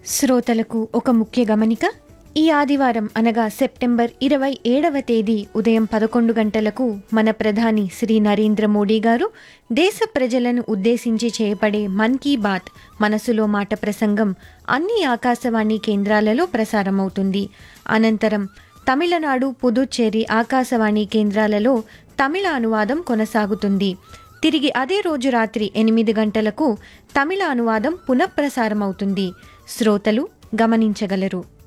శ్రోతలకు ఒక ముఖ్య గమనిక ఈ ఆదివారం అనగా సెప్టెంబర్ ఇరవై ఏడవ తేదీ ఉదయం పదకొండు గంటలకు మన ప్రధాని శ్రీ నరేంద్ర మోడీ గారు దేశ ప్రజలను ఉద్దేశించి చేయబడే మన్ కీ బాత్ మనసులో మాట ప్రసంగం అన్ని ఆకాశవాణి కేంద్రాలలో ప్రసారమవుతుంది అనంతరం తమిళనాడు పుదుచ్చేరి ఆకాశవాణి కేంద్రాలలో తమిళ అనువాదం కొనసాగుతుంది తిరిగి అదే రోజు రాత్రి ఎనిమిది గంటలకు తమిళ అనువాదం పునఃప్రసారమవుతుంది శ్రోతలు గమనించగలరు